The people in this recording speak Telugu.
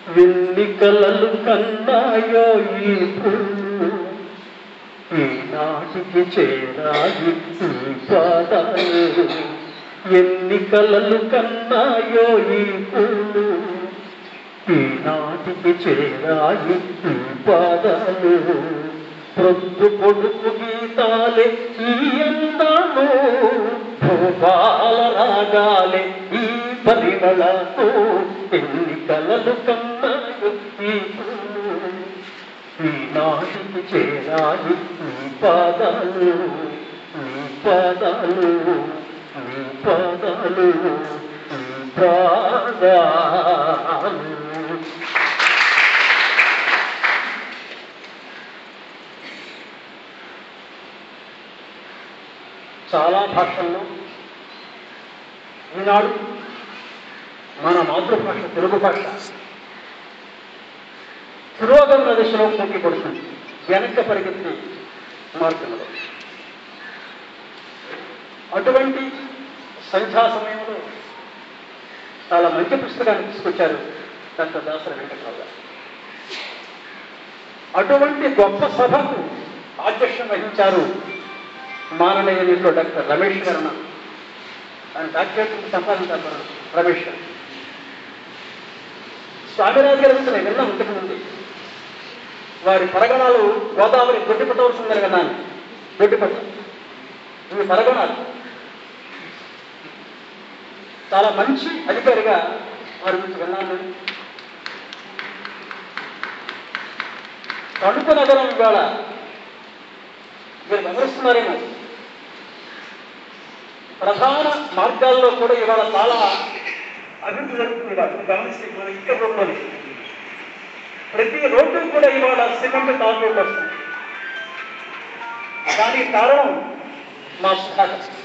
వెన్ని కలలు కన్నాయో ఈ పూలు ఈనాటికి చేరాయి ఈ పాదాలు ఎన్ని కలలు కన్నాయో ఈ పూలు ఈనాటికి చేరాయి ఈ పాదాలు ప్రొద్దు పొడుపు గీతాలే ఈ అందాలు భూపాల రాగాలే ఈ పరిమళతో ఎన్ని కలలు కన్నాయో ఈ పూలు ఈనాటికి చేరాయి నీ పాదాలు నీ పాదాలు నీ పాదాలు నీ పాదాలు చాలా భాషల్లో ఈనాడు మన మాతృభాష తెలుగు భాష పురోగమన దిశలో పోటీ పడుతుంది వెనక్కి పరిగెత్తి మార్గంలో అటువంటి సంధ్యా సమయంలో చాలా మంచి పుస్తకాన్ని తీసుకొచ్చారు డాక్టర్ దాసరి వెంకటరావు గారు అటువంటి గొప్ప సభకు అధ్యక్షం వహించారు మాననీయులు డాక్టర్ రమేష్ గారు ఆయన డాక్టరేట్ సంపాదించారు రమేష్ గారు స్వామిరాజు గారి గురించి నేను విన్నా ఇంతకు ముందు వారి పరగణాలు గోదావరి దొడ్డిపట్టవలసిందని విన్నాను దొడ్డిపట్ట ఇవి పరగణాలు చాలా మంచి అధికారిగా వారి గురించి విన్నాను తణుకు నగరం ఇవాళ మీరు గమనిస్తున్నారేమో ప్రధాన మార్గాల్లో కూడా ఇవాళ చాలా అభివృద్ధి జరుగుతుంది ఇవాళ గమనిస్తే మన ఇక్కడ రోడ్లోని ప్రతి రోడ్డు కూడా ఇవాళ సిమెంట్ తార్ రోడ్డు వస్తుంది దానికి కారణం మా సుధాకర్